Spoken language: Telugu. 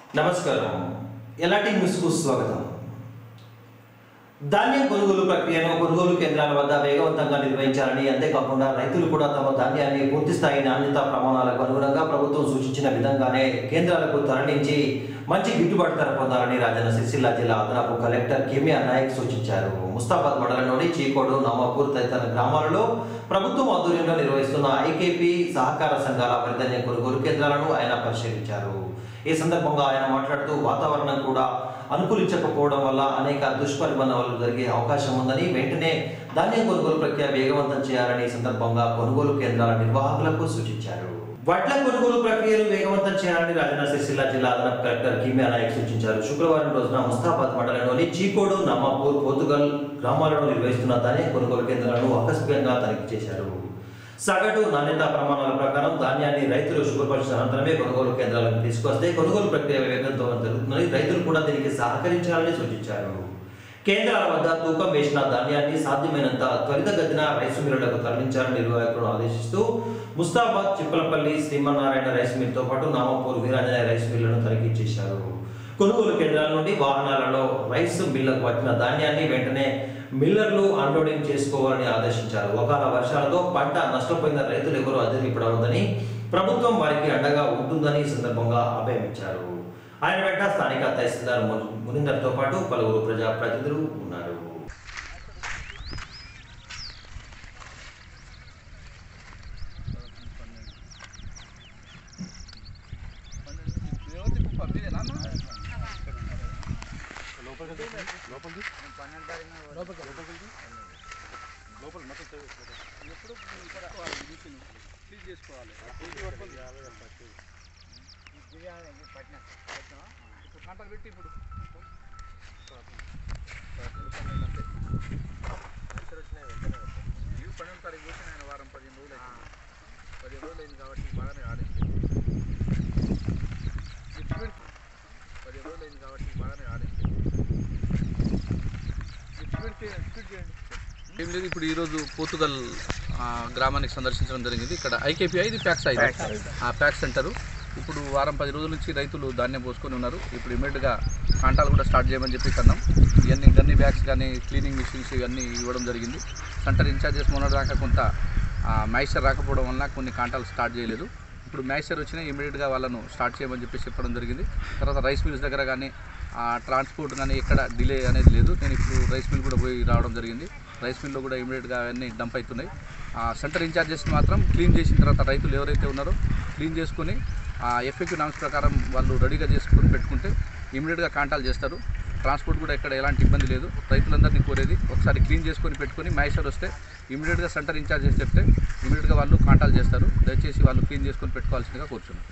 నమస్కారం ఎలాంటి న్యూస్కు స్వాగతం ధాన్యం కొనుగోలు ప్రక్రియను కొనుగోలు కేంద్రాల వద్ద వేగవంతంగా నిర్వహించాలని అంతేకాకుండా రైతులు కూడా తమ ధాన్యాన్ని పూర్తి స్థాయి నాణ్యత ప్రమాణాలకు అనుగుణంగా ప్రభుత్వం సూచించిన విధంగానే కేంద్రాలకు తరలించి మంచి గిట్టుబాటు ధర పొందాలని రాజన్న సిరిసిల్ల జిల్లా అదనపు కలెక్టర్ కెమియా నాయక్ సూచించారు ముస్తాబాద్ మండలంలోని చీకోడు నామాపూర్ తదితర గ్రామాలలో ప్రభుత్వం ఆధ్వర్యంలో నిర్వహిస్తున్న ఐకేపీ సహకార సంఘాల వరిధాన్యం కొనుగోలు కేంద్రాలను ఆయన పరిశీలించారు ఈ సందర్భంగా ఆయన మాట్లాడుతూ వాతావరణం కూడా అనుకూలించకపోవడం వల్ల అనేక దుష్పరిమాణాలు జరిగే అవకాశం ఉందని వెంటనే ధాన్యం కొనుగోలు ప్రక్రియ వేగవంతం చేయాలని ఈ సందర్భంగా కొనుగోలు కేంద్రాల నిర్వాహకులకు సూచించారు వడ్ల కొనుగోలు ప్రక్రియను వేగవంతం చేయాలని రాజన్న సిరిసిల్ల జిల్లా అదనపు కలెక్టర్ కిమియా నాయక్ సూచించారు శుక్రవారం రోజున ముస్తాబాద్ మండలంలోని చీకోడు నమ్మాపూర్ పోతుగల్ గ్రామాలలో నిర్వహిస్తున్న ధాన్యం కొనుగోలు కేంద్రాలను ఆకస్మికంగా తనిఖీ చేశారు సగటు నాణ్యత ప్రమాణాల ప్రకారం ధాన్యాన్ని రైతులు శుభ్రపరిచిన అనంతరమే కొనుగోలు కేంద్రాలకు తీసుకొస్తే కొనుగోలు ప్రక్రియ వేగంతం జరుగుతుందని రైతులు కూడా దీనికి సహకరించాలని సూచించారు కేంద్రాల వద్ద తూకం వేసిన ధాన్యాన్ని సాధ్యమైనంత త్వరితగతిన రైసు మిల్లులకు తరలించాలని నిర్వాహకులను ఆదేశిస్తూ ముస్తాబాద్ చిప్పలపల్లి శ్రీమన్నారాయణ రైస్ మిల్తో పాటు నామపూర్ వీరాంజనేయ రైస్ మిల్లును తనిఖీ చేశారు కొనుగోలు కేంద్రాల నుండి వాహనాలలో రైస్ మిల్లకు వచ్చిన ధాన్యాన్ని వెంటనే మిల్లర్లు అన్లోడింగ్ చేసుకోవాలని ఆదేశించారు ఒకవేళ వర్షాలతో పంట నష్టపోయిన రైతులు ఎవరూ అదిరిపడవద్దని ప్రభుత్వం వారికి అండగా ఉంటుందని ఈ సందర్భంగా అభయమిచ్చారు ఆయన వెంట స్థానిక తహసీల్దార్ ము- మునిందర్తో పాటు పలువురు ప్రజా ప్రతినిధులు ఉన్నారు పన్నెండు తారీఖు పోతే నేను వారం పదిహేను రోజులు అయింది పదిహేను రోజులు అయింది కాబట్టి బాగానే ఆడింది పదిహేను రోజులు అయింది కాబట్టి బాగానే ఆడింది ఏం లేదు ఇప్పుడు ఈరోజు పోర్తుగల్ ఆ, గ్రామానికి సందర్శించడం జరిగింది ఇక్కడ ఐకేపీ ఇది ప్యాక్స్ ఇది ఆ ప్యాక్ సెంటరు ఇప్పుడు వారం పది రోజుల నుంచి రైతులు ధాన్యం పోసుకొని ఉన్నారు ఇప్పుడు ఇమీడియట్గా కాంటాలు కూడా స్టార్ట్ చేయమని చెప్పి కన్నాం ఇవన్నీ గన్ని బ్యాగ్స్ కానీ క్లీనింగ్ మిషన్స్ ఇవన్నీ ఇవ్వడం జరిగింది సెంటర్ ఇన్ఛార్జెస్ మొన్నటి దాకా కొంత మ్యాయిస్చర్ రాకపోవడం వల్ల కొన్ని కాంటాలు స్టార్ట్ చేయలేదు ఇప్పుడు మ్యాయిస్చర్ వచ్చినా ఇమీడియట్గా వాళ్ళను స్టార్ట్ చేయమని చెప్పి చెప్పడం జరిగింది తర్వాత రైస్ మిల్స్ దగ్గర కానీ ట్రాన్స్పోర్ట్ కానీ ఎక్కడ డిలే అనేది లేదు నేను ఇప్పుడు రైస్ మిల్ కూడా పోయి రావడం జరిగింది రైస్ మిల్లో కూడా ఇమీడియట్గా అవన్నీ డంప్ అవుతున్నాయి ఆ, సెంటర్ ఇన్ఛార్జెస్ మాత్రం క్లీన్ చేసిన తర్వాత రైతులు ఎవరైతే ఉన్నారో క్లీన్ చేసుకొని ఎఫ్ఎక్యూ నామ్స్ ప్రకారం వాళ్ళు రెడీగా చేసుకొని పెట్టుకుంటే ఇమీడియట్గా కాంటాలు చేస్తారు ట్రాన్స్పోర్ట్ కూడా ఎక్కడ ఎలాంటి ఇబ్బంది లేదు రైతులందరినీ కోరేది ఒకసారి క్లీన్ చేసుకొని పెట్టుకొని మ్యాయిస్చర్ వస్తే ఇమీడియట్గా సెంటర్ ఇన్ఛార్జెస్ చెప్తే ఇమీడియట్గా వాళ్ళు కాంటాలు చేస్తారు దయచేసి వాళ్ళు క్లీన్ చేసుకొని పెట్టుకోవాల్సిందిగా కోరుచున్నాను